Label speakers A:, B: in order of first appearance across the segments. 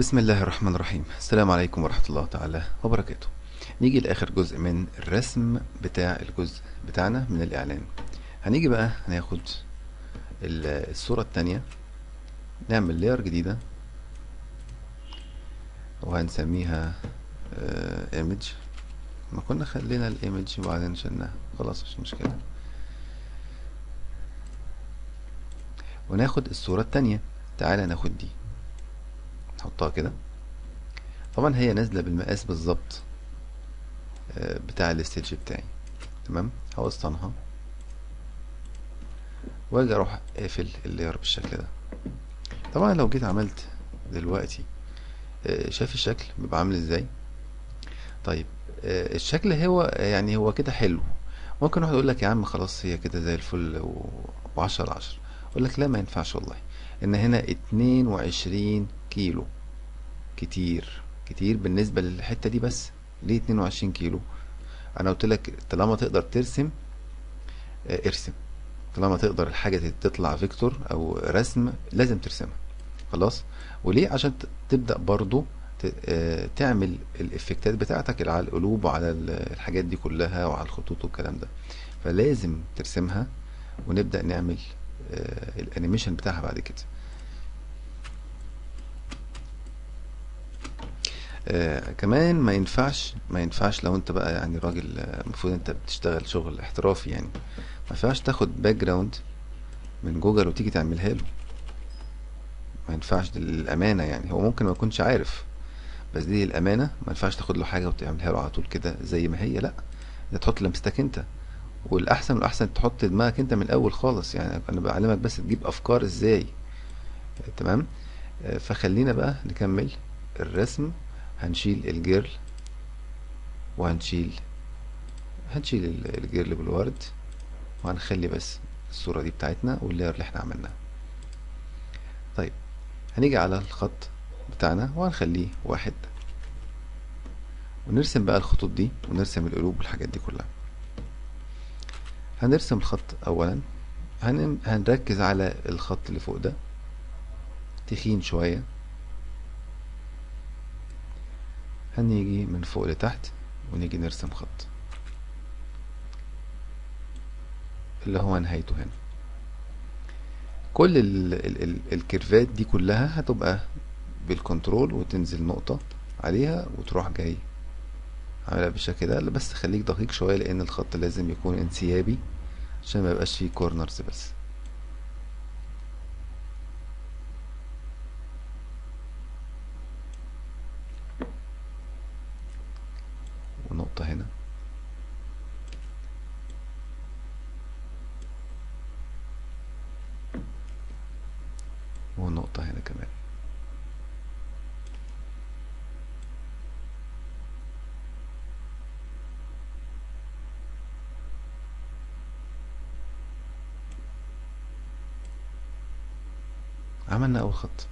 A: بسم الله الرحمن الرحيم السلام عليكم ورحمة الله تعالى وبركاته نيجي لآخر جزء من الرسم بتاع الجزء بتاعنا من الإعلان هنيجي بقى هناخد ال- الصورة التانية نعمل لير جديدة وهنسميها ايمج ما كنا خلينا الايمج وبعدين شلناها خلاص مش مشكلة وناخد الصورة التانية تعالى ناخد دي نحطها كده طبعا هي نازلة بالمقاس بالظبط آه، بتاع الاستيج بتاعي تمام هوسطنها واجي اروح اقفل اللاير بالشكل ده طبعا لو جيت عملت دلوقتي آه، شايف الشكل بيبقى عامل ازاي طيب آه، الشكل هو يعني هو كده حلو ممكن واحد يقول لك يا عم خلاص هي كده زي الفل و... وعشرة على عشرة اقول لك لا ما ينفعش والله ان هنا اتنين وعشرين كيلو كتير كتير بالنسبة للحتة دي بس ليه اتنين وعشرين كيلو انا قلت لك طالما تقدر ترسم آه، ارسم طالما تقدر الحاجة تطلع فيكتور او رسم لازم ترسمها خلاص وليه عشان ت- تبدأ برضو ت- آه، تعمل الافكتات بتاعتك اللي على القلوب وعلى ال- الحاجات دي كلها وعلى الخطوط والكلام ده فلازم ترسمها ونبدأ نعمل آه، الانيميشن بتاعها بعد كده آه كمان ما ينفعش ما ينفعش لو انت بقى يعني راجل آه، المفروض انت بتشتغل شغل احترافي يعني ما ينفعش تاخد باك جراوند من جوجل وتيجي تعملها له ما ينفعش دي للامانه يعني هو ممكن ما يكونش عارف بس دي الامانه ما ينفعش تاخد له حاجه وتعملها له على طول كده زي ما هي لا ده تحط لمستك انت والاحسن والاحسن تحط دماغك انت من الاول خالص يعني انا بعلمك بس تجيب افكار ازاي آه، تمام آه، فخلينا بقى نكمل الرسم هنشيل الجيرل وهنشيل هنشيل ال- الجيرل بالورد وهنخلي بس الصورة دي بتاعتنا واللاير اللي احنا عملناه طيب هنيجي على الخط بتاعنا وهنخليه واحد ونرسم بقى الخطوط دي ونرسم القلوب والحاجات دي كلها هنرسم الخط اولا هن... هنركز على الخط اللي فوق ده تخين شوية هنيجي من فوق لتحت ونيجي نرسم خط اللي هو نهايته هنا كل ال ال ال الكيرفات دي كلها هتبقى بالكنترول وتنزل نقطة عليها وتروح جاي عاملها بالشكل ده بس خليك دقيق شوية لأن الخط لازم يكون انسيابي عشان ما يبقاش فيه كورنرز بس ونقطة هنا ونقطة هنا كمان عملنا أول خط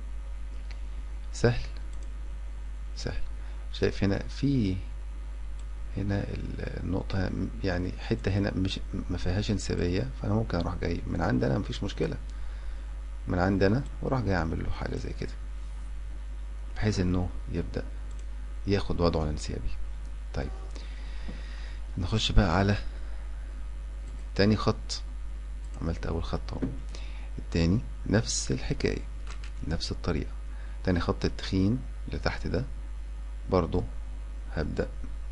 A: سهل سهل شايف هنا في هنا ال- النقطة يعني حتة هنا مش ما فيهاش انسيابية فأنا ممكن أروح جاي من عندي أنا مفيش مشكلة من عندي أنا وأروح جاي أعمل له حاجة زي كده بحيث إنه يبدأ ياخد وضعه الانسيابي طيب نخش بقى على تاني خط عملت أول خط أهو التاني نفس الحكاية نفس الطريقة تاني خط التخين اللي تحت ده برضو هبدأ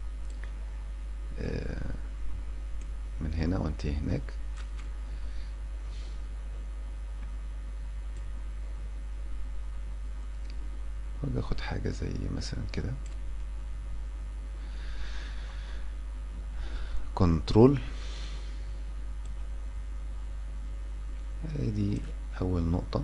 A: آه، من هنا وانتهي هناك واجي اخد حاجة زي مثلا كده كنترول دي اول نقطة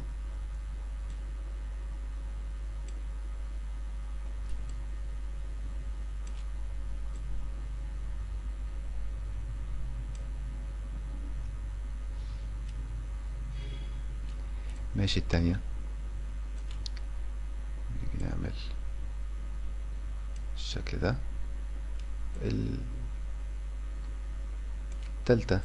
A: ماشي التانية نيجي نعمل الشكل ده التالتة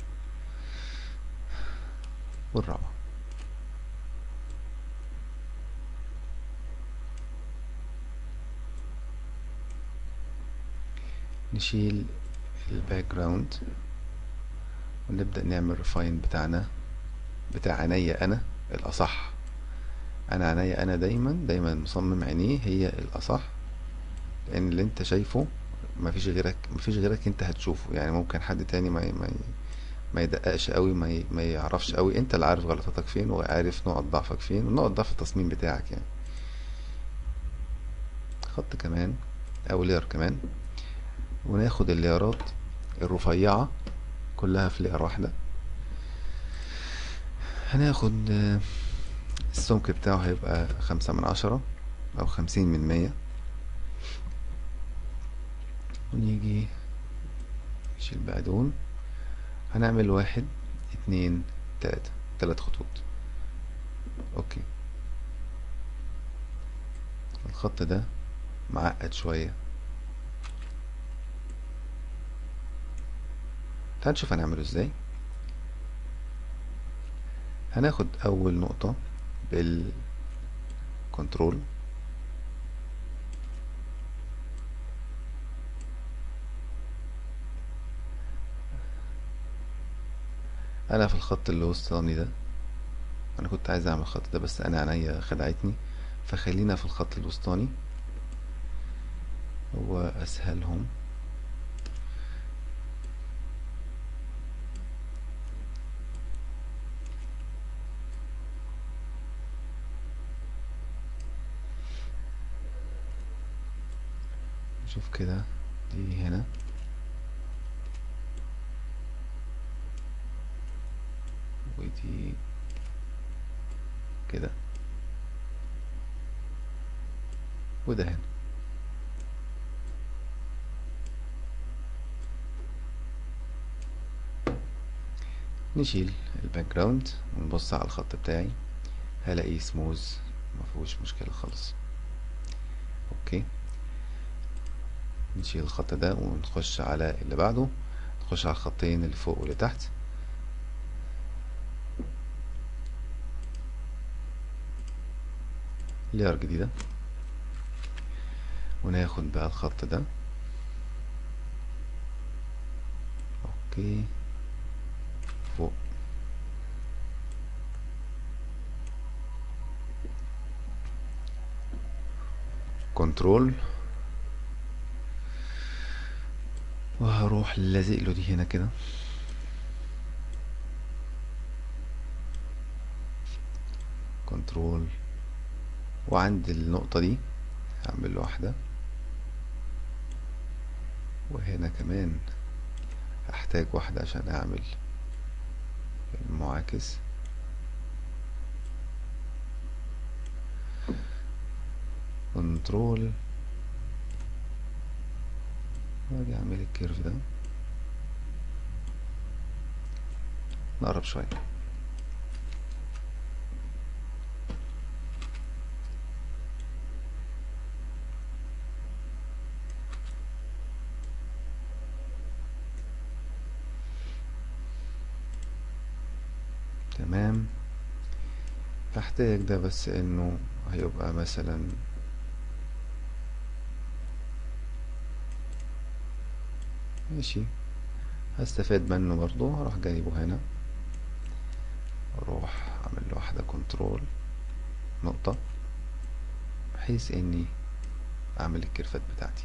A: والرابعة نشيل الباك جراوند ونبدأ نعمل ريفاين بتاعنا بتاع عينيا انا الاصح انا عينيا انا دايما دايما مصمم عينيه هي الاصح لان اللي انت شايفه مفيش غيرك مفيش غيرك انت هتشوفه يعني ممكن حد تاني ما ما ما يدققش قوي ما ي- ما يعرفش قوي انت اللي عارف غلطاتك فين وعارف نقط ضعفك فين ونقط ضعف التصميم بتاعك يعني خط كمان او لير كمان وناخد الليرات الرفيعة كلها في لير واحدة هناخد آه، السمك بتاعه هيبقى خمسة من عشرة أو خمسين من مية ونيجي نشيل بقى دول هنعمل واحد اتنين تلاتة تلات خطوط اوكي الخط ده معقد شوية تعال نشوف هنعمله ازاي هناخد اول نقطة بالكنترول انا في الخط اللي وسطاني ده انا كنت عايز اعمل الخط ده بس انا عينيا خدعتني فخلينا في الخط الوسطاني هو اسهلهم نشوف كده دي هنا ودي كده وده هنا نشيل الباك جراوند ونبص على الخط بتاعي هلاقيه سموز مفيهوش مشكلة خالص اوكي نشيل الخط ده ونخش على اللي بعده نخش على الخطين اللي فوق واللي تحت لير جديدة وناخد بقى الخط ده اوكي فوق كنترول وهروح لازق له دي هنا كده كنترول وعند النقطة دي هعمل له واحدة وهنا كمان هحتاج واحدة عشان اعمل المعاكس كنترول واجي اعمل الكيرف ده نقرب شوية تمام هحتاج ده بس انه هيبقى مثلا ماشي هستفاد منه برضو هروح جايبه هنا اروح اعمل له واحدة كنترول نقطة بحيث اني اعمل الكيرفات بتاعتي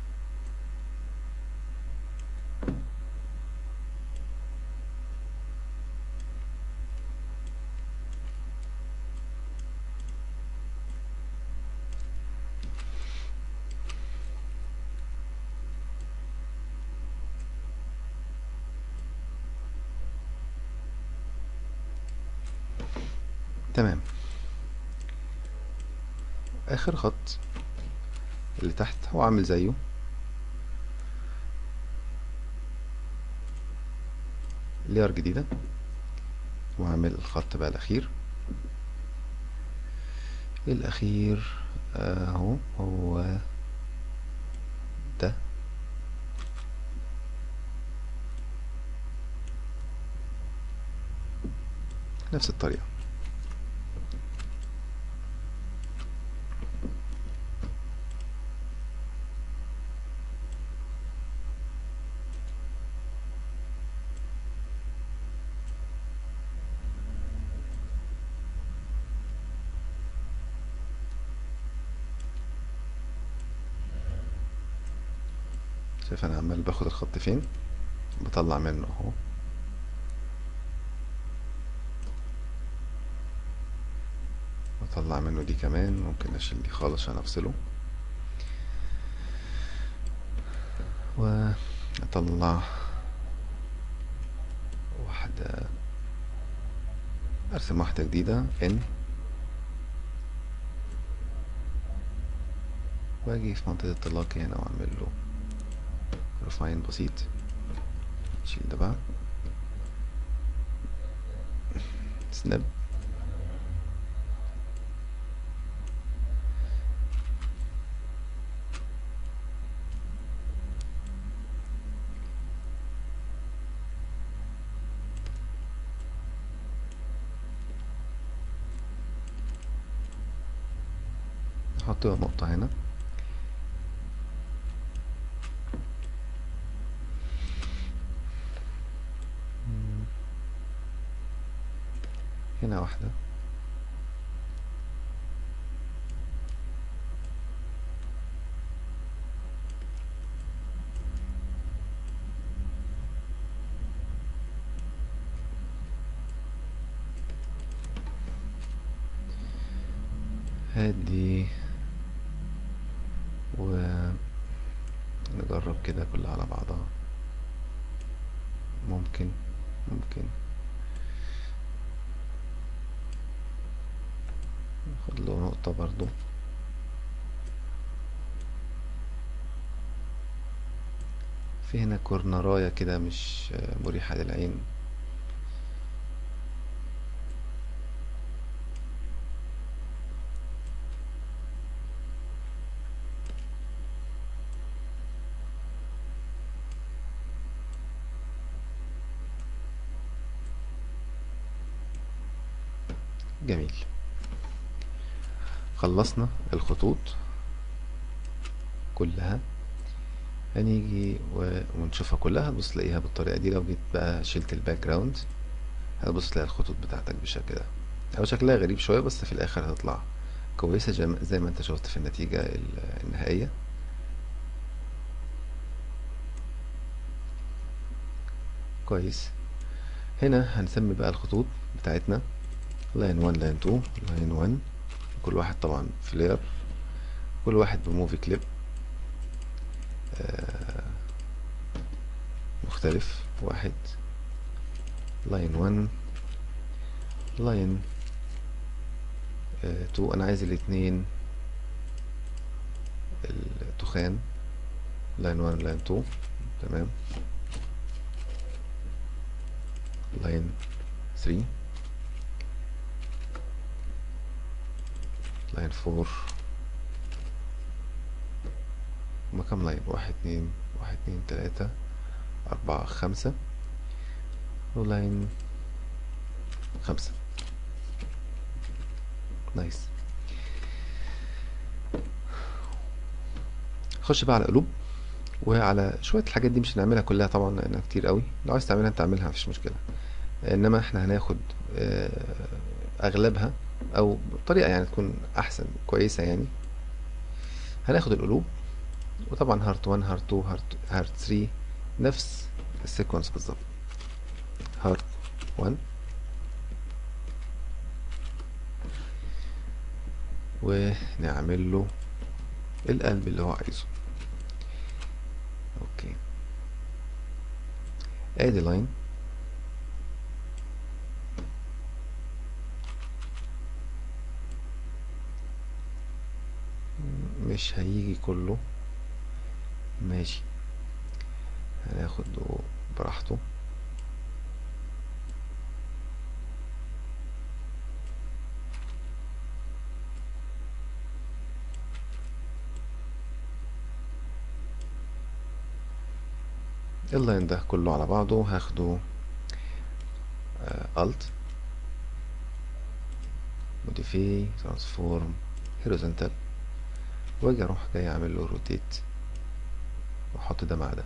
A: تمام اخر خط اللي تحت هو عامل زيه لير جديدة وهعمل الخط بقى الاخير الاخير اهو هو ده نفس الطريقة شايف انا عمال باخد الخط فين بطلع منه اهو بطلع منه دي كمان ممكن اشيل دي خالص عشان افصله واطلع واحدة ارسم واحدة جديدة ان واجي في منطقة التلاقي هنا واعمل له رفاين بسيط شيل ده بقى سناب نحط نقطة هنا هنا واحدة هادي ونجرب كده كلها على بعضها ممكن ممكن ناخد له نقطة برضو في هنا كورنراية كده مش مريحة للعين جميل خلصنا الخطوط كلها هنيجي و- ونشوفها كلها هتبص تلاقيها بالطريقة دي لو جيت بقى شلت الباك جراوند هتبص تلاقي الخطوط بتاعتك بالشكل ده او شكلها غريب شوية بس في الاخر هتطلع كويسة جم- زي ما انت شفت في النتيجة ال- النهائية كويس هنا هنسمي بقى الخطوط بتاعتنا لاين 1 لاين 2 لاين 1 كل واحد طبعا فلير كل واحد بموفي كليب آه، مختلف واحد لاين 1 لاين 2 انا عايز الاتنين التخان لاين 1 لاين 2 تمام لاين 3 لاين 4 هما كام لاين واحد اتنين واحد اتنين تلاتة أربعة خمسة ولاين خمسة نايس خش بقى على قلوب وعلى شوية الحاجات دي مش هنعملها كلها طبعا لأنها كتير قوي لو عايز تعملها انت تعملها مفيش مشكلة انما احنا هناخد آه، اغلبها او بطريقة يعني تكون احسن كويسة يعني هناخد القلوب وطبعا هارت 1 هارت 2 هارت هارت 3 نفس السيكونس بالظبط هارت 1 ونعمل له القلب اللي هو عايزه اوكي ادي لاين مش هيجي كله ماشي هناخده براحته اللاين ده كله على بعضه هاخده الت موديفاي ترانسفورم هوريزونتال واجي اروح جاي اعمل له روتيت واحط ده مع ده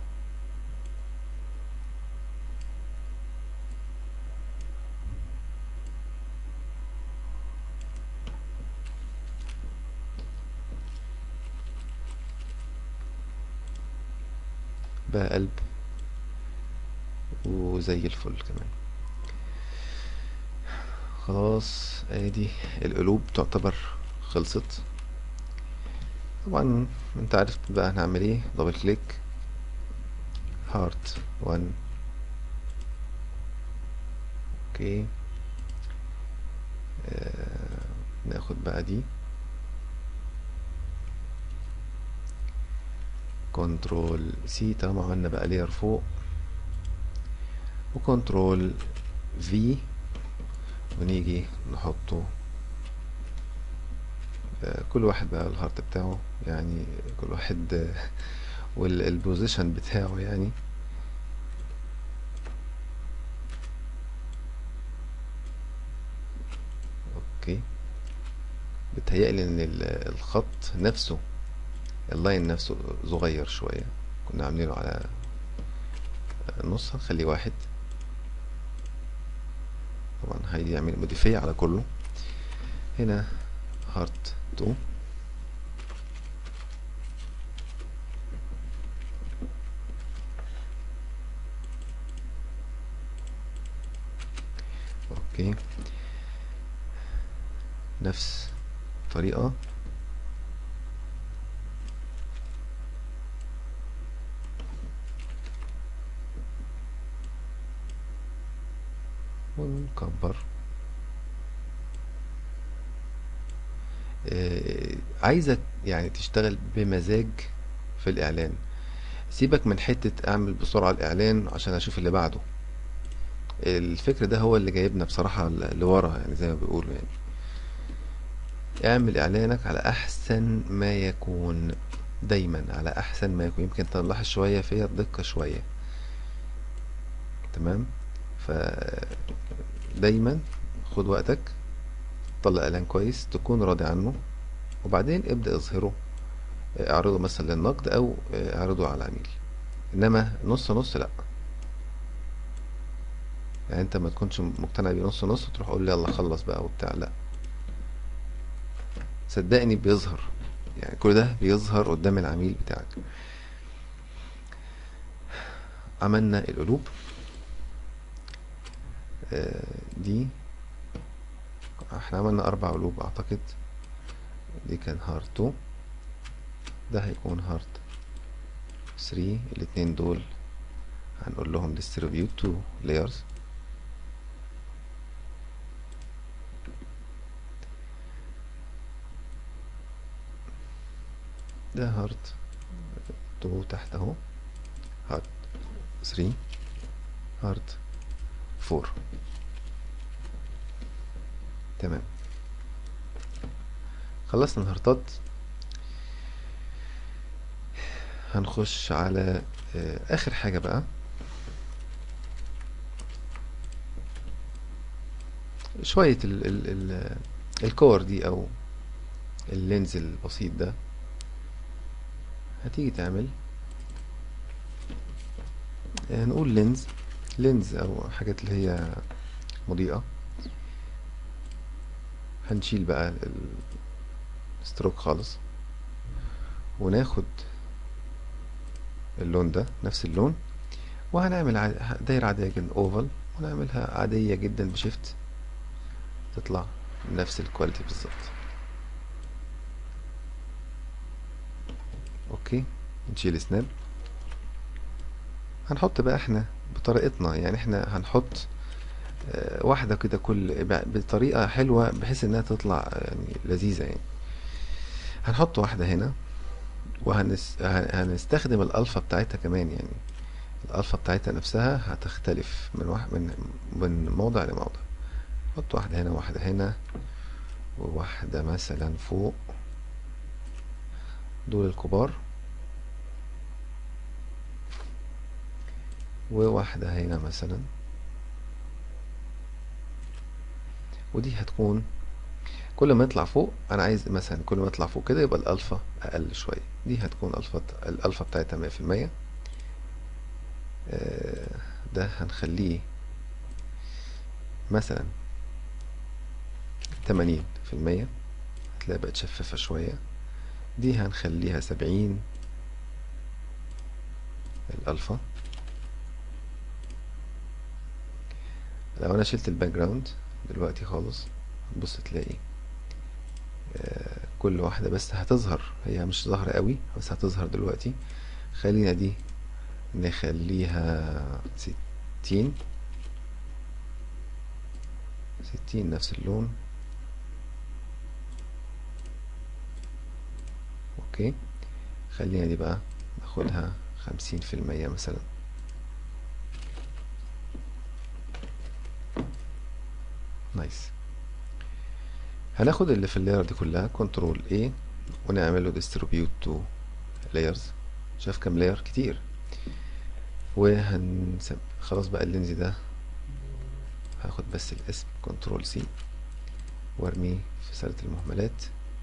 A: بقى قلب وزي الفل كمان خلاص ادي القلوب تعتبر خلصت طبعا انت عارف بقى هنعمل ايه دبل كليك هارت 1 اوكي آه ناخد بقى دي كنترول سي طالما عملنا بقى لير فوق وكنترول في ونيجي نحطه آه، كل واحد بقى الهارت بتاعه يعني كل واحد آه، والبوزيشن بتاعه يعني اوكي بتهيألي ان ال- الخط نفسه اللاين نفسه صغير شوية كنا عاملينه على نص هنخليه واحد طبعا هيعمل موديفاي على كله هنا هارت 2 اوكي نفس الطريقة ونكبر آه، عايزك يعني تشتغل بمزاج في الإعلان سيبك من حتة أعمل بسرعة الإعلان عشان أشوف اللي بعده الفكر ده هو اللي جايبنا بصراحة ل- لورا يعني زي ما بيقولوا يعني اعمل إعلانك على أحسن ما يكون دايما على أحسن ما يكون يمكن تلاحظ شوية فيها الدقة شوية تمام فدايما خد وقتك طلع إعلان كويس تكون راضي عنه وبعدين ابدأ اظهره آه، اعرضه مثلا للنقد أو آه، اعرضه على العميل إنما نص نص لأ يعني أنت ما تكونش مقتنع بيه نص نص وتروح قول لي يلا خلص بقى وبتاع لأ صدقني بيظهر يعني كل ده بيظهر قدام العميل بتاعك عملنا القلوب آه، دي احنا عملنا اربع قلوب اعتقد دي كان هارت 2 ده هيكون هارت 3 الاتنين دول هنقول لهم distribute to layers ده هارت 2 تحت اهو هارت 3 هارت 4 تمام خلصنا الهارتات هنخش على آه، اخر حاجة بقى شوية ال ال ال الكور دي او اللينز البسيط ده هتيجي تعمل آه، نقول لينز لينز او حاجات اللي هي مضيئة هنشيل بقى ال- الستروك خالص وناخد اللون ده نفس اللون وهنعمل ع- دايرة عادية جدا اوفال ونعملها عادية جدا بشيفت تطلع نفس الكواليتي بالظبط اوكي نشيل سناب هنحط بقى احنا بطريقتنا يعني احنا هنحط آه، واحدة كده كل ب- بطريقة حلوة بحيث انها تطلع يعني لذيذة يعني هنحط واحدة هنا وهنستخدم الألفا بتاعتها كمان يعني الألفا بتاعتها نفسها هتختلف من واحد من من موضع لموضع نحط واحدة هنا واحدة هنا وواحدة مثلا فوق دول الكبار وواحدة هنا مثلا ودي هتكون كل ما يطلع فوق انا عايز مثلا كل ما يطلع فوق كده يبقى الالفا اقل شويه دي هتكون الفا الالفا بتاعتها مية في المية آه، ده هنخليه مثلا تمانين في المية هتلاقي بقت شفافة شوية دي هنخليها سبعين الالفا لو انا شلت الباك جراوند دلوقتي خالص بص تلاقي آه، كل واحدة بس هتظهر هي مش ظاهرة قوي بس هتظهر دلوقتي خلينا دي نخليها ستين ستين نفس اللون اوكي خلينا دي بقى ناخدها خمسين في المية مثلا نايس هناخد اللي في اللاير دي كلها كنترول A ونعمل له distribute to layers شاف كام لاير كتير وهنسم خلاص بقى اللينز ده هاخد بس الاسم كنترول سي وارميه في سلة المهملات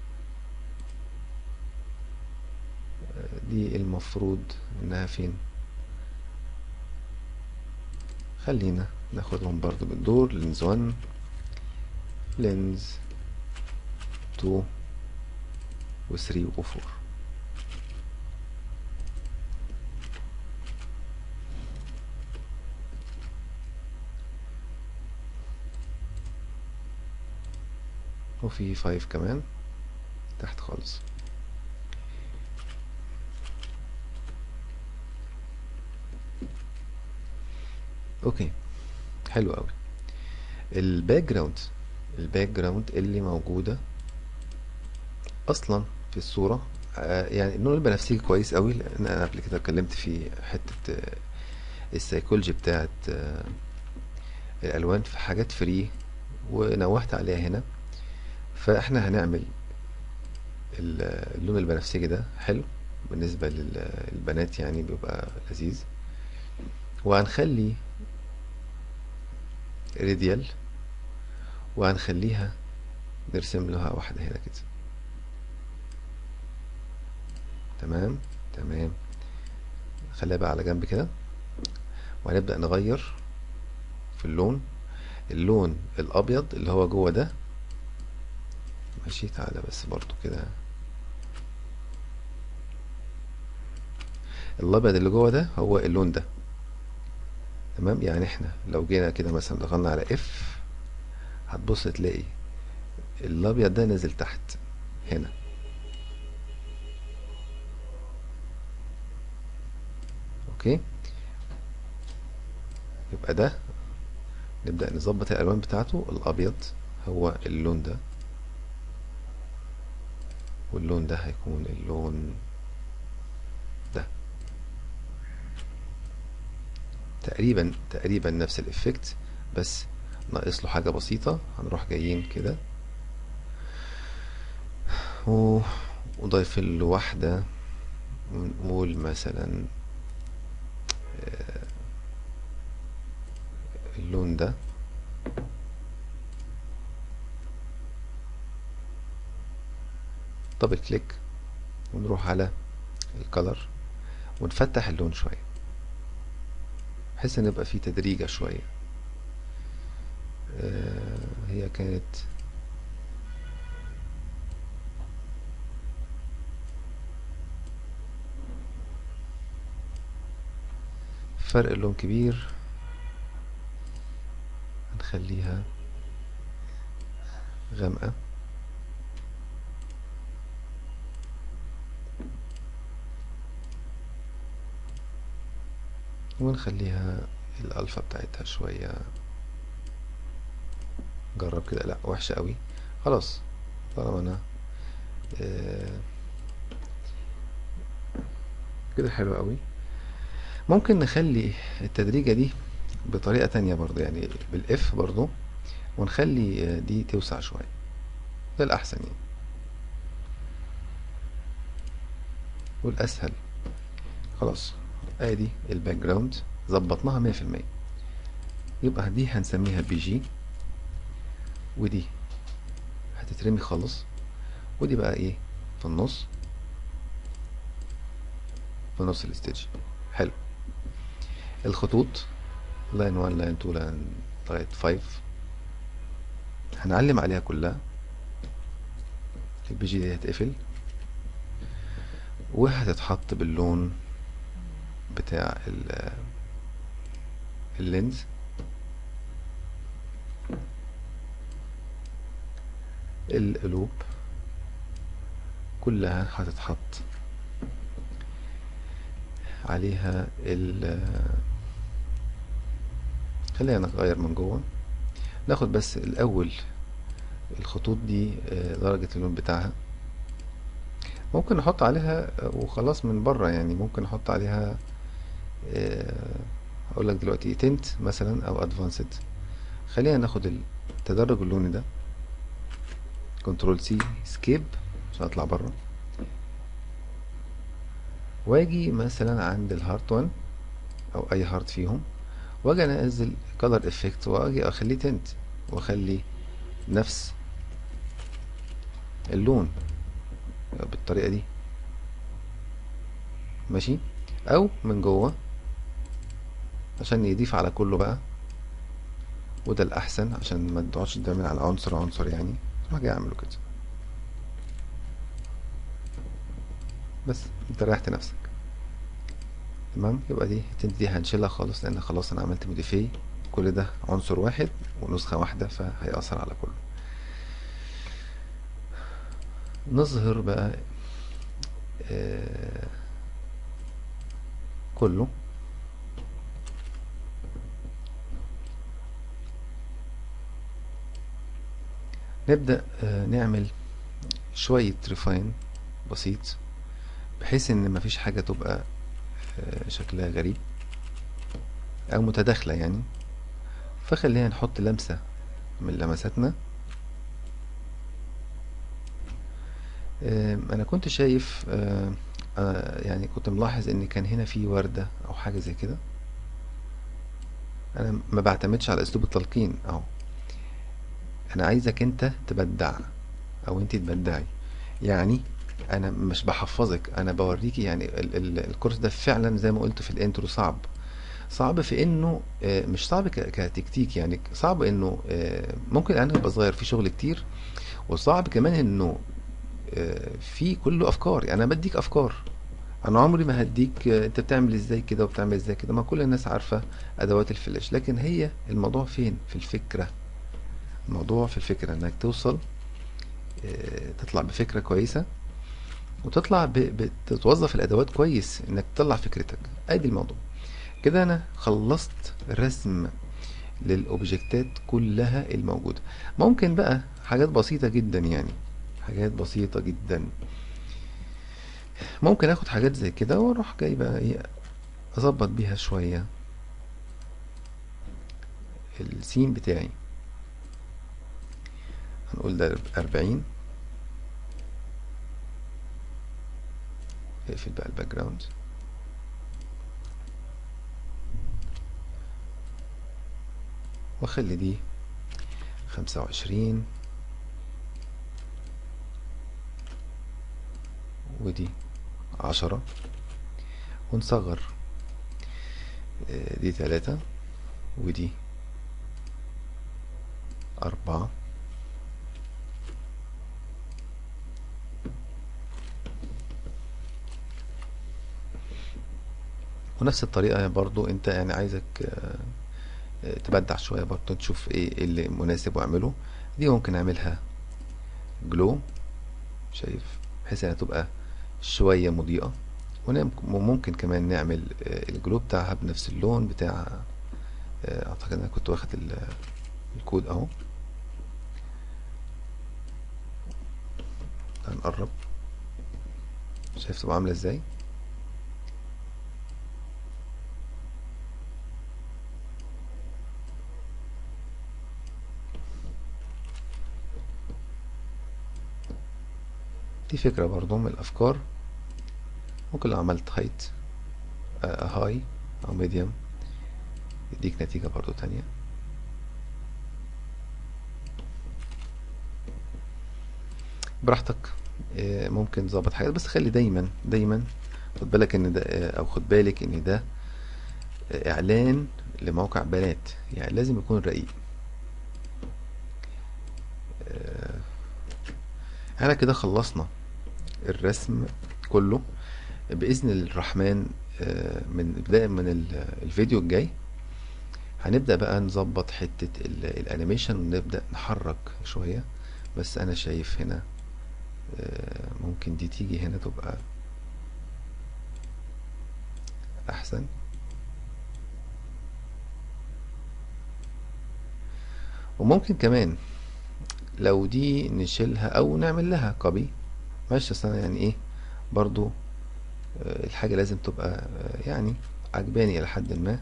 A: دي المفروض انها فين خلينا ناخدهم برضو بالدور لينز 1 لينز 2 و 3 و 4 وفي 5 كمان تحت خالص اوكي حلو قوي الباك جراوند الباك جراوند اللي موجوده اصلا في الصوره آه، يعني اللون البنفسجي كويس قوي لان انا قبل كده اتكلمت في حته آه، السيكولوجي بتاعت آه، الالوان في حاجات فري ونوهت عليها هنا فاحنا هنعمل ال- اللون البنفسجي ده حلو بالنسبة للبنات يعني بيبقى لذيذ وهنخلي راديال وهنخليها نرسم لها واحدة هنا كده تمام تمام خليها بقى على جنب كده وهنبدأ نغير في اللون اللون الأبيض اللي هو جوه ده ماشي تعالى بس برضو كده الابيض اللي جوه ده هو اللون ده تمام يعني احنا لو جينا كده مثلا ضغطنا على اف هتبص تلاقي الابيض ده نازل تحت هنا اوكي يبقى ده نبدأ نظبط الالوان بتاعته الابيض هو اللون ده واللون ده هيكون اللون ده تقريبا تقريبا نفس الافكت بس ناقص له حاجة بسيطة هنروح جايين كده و... وضيف له واحدة ونقول مثلا آه، اللون ده دبل كليك ونروح على الكلر ونفتح اللون شوية بحيث ان يبقى فيه تدريجة شوية آه، هي كانت فرق اللون كبير هنخليها غامقة ونخليها الألفا بتاعتها شوية جرب كده لا وحشة قوي خلاص طالما انا آه، كده حلو قوي ممكن نخلي التدريجة دي بطريقة تانية برضو يعني بالاف برضو ونخلي آه، دي توسع شوية ده الأحسن يعني والأسهل خلاص ادي الباك جراوند ظبطناها مية في المية يبقى دي هنسميها بي جي ودي هتترمي خالص ودي بقى ايه في النص في نص الستيج حلو الخطوط لاين 1 لاين 2 لاين لغاية 5 هنعلم عليها كلها البي جي دي هتقفل وهتتحط باللون بتاع اللينز القلوب كلها هتتحط عليها ال خلينا نغير من جوه ناخد بس الاول الخطوط دي درجة اللون بتاعها ممكن نحط عليها وخلاص من بره يعني ممكن نحط عليها هقول لك دلوقتي تنت مثلا او ادفانسد خلينا ناخد التدرج اللوني ده كنترول سي سكيب عشان اطلع بره واجي مثلا عند الهارت 1 او اي هارت فيهم واجي انزل كولر افكت واجي اخليه تنت واخلي نفس اللون بالطريقه دي ماشي او من جوه عشان يضيف على كله بقى وده الاحسن عشان ما تقعدش تعمل على عنصر عنصر يعني اروح جاي اعمله كده بس انت ريحت نفسك تمام يبقى دي التنت دي هنشيلها خالص لان خلاص انا عملت موديفاي كل ده عنصر واحد ونسخة واحدة فهيأثر على كله نظهر بقى آه كله نبدأ آه نعمل شوية ريفاين بسيط بحيث ان مفيش حاجة تبقى آه شكلها غريب او متداخلة يعني فخلينا نحط لمسة من لمساتنا انا كنت شايف يعني كنت ملاحظ ان كان هنا في وردة او حاجة زي كده انا ما بعتمدش على اسلوب التلقين اهو انا عايزك انت تبدع او انت تبدعي يعني انا مش بحفظك انا بوريكي يعني ال ال الكورس ده فعلا زي ما قلت في الانترو صعب صعب في انه مش صعب كتكتيك يعني صعب انه ممكن انا ابقى صغير في شغل كتير وصعب كمان انه في كله افكار يعني انا بديك افكار انا عمري ما هديك انت بتعمل ازاي كده وبتعمل ازاي كده ما كل الناس عارفة ادوات الفلاش لكن هي الموضوع فين في الفكرة الموضوع في الفكرة انك توصل تطلع بفكرة كويسة وتطلع بتوظف الادوات كويس انك تطلع فكرتك ادي الموضوع كده انا خلصت رسم للاوبجكتات كلها الموجودة ممكن بقى حاجات بسيطة جدا يعني حاجات بسيطة جدا ممكن اخد حاجات زي كده واروح جاي بقى ايه اظبط بيها شوية السين بتاعي هنقول ده اربعين اقفل بقى الباك جراوند واخلي دي خمسة وعشرين ودي عشرة ونصغر دي تلاتة ودي أربعة ونفس الطريقة برضو انت يعني عايزك تبدع شوية برضو تشوف ايه اللي مناسب واعمله دي ممكن اعملها جلو شايف بحيث انها تبقى شوية مضيئة وممكن كمان نعمل الجلو بتاعها بنفس اللون بتاع اعتقد انا كنت واخد الكود اهو هنقرب شايف تبقى عاملة ازاي دي فكرة برضو من الأفكار ممكن لو عملت هايت هاي أو ميديوم يديك نتيجة برضو تانية براحتك ممكن تظبط حاجات بس خلي دايما دايما خد بالك ان ده او خد بالك ان ده اعلان لموقع بيانات يعني لازم يكون رقيق احنا كده خلصنا الرسم كله بإذن الرحمن آه، من ابتداء من ال- الفيديو الجاي هنبدأ بقى نظبط حتة ال- الانيميشن ونبدأ نحرك شوية بس انا شايف هنا آه، ممكن دي تيجي هنا تبقى احسن وممكن كمان لو دي نشيلها او نعمل لها كوبي ماشي اصل أنا يعني ايه برضو آه، الحاجة لازم تبقى آه، يعني عجباني الى حد ما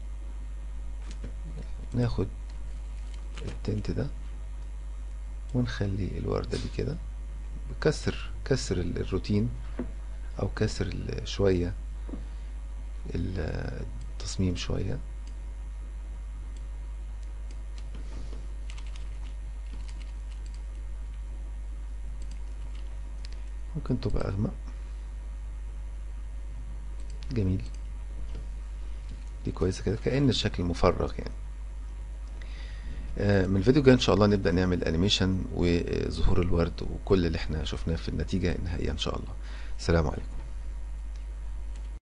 A: ناخد التنت ده ونخلي الوردة دي كده كسر كسر ال- الروتين او كسر ال- شوية ال- التصميم شوية ممكن تبقى اغمق جميل دي كويسة كده كأن الشكل مفرغ يعني آه، من الفيديو الجاي ان شاء الله نبدأ نعمل انيميشن وظهور الورد وكل اللي احنا شفناه في النتيجة النهائية ان شاء الله السلام عليكم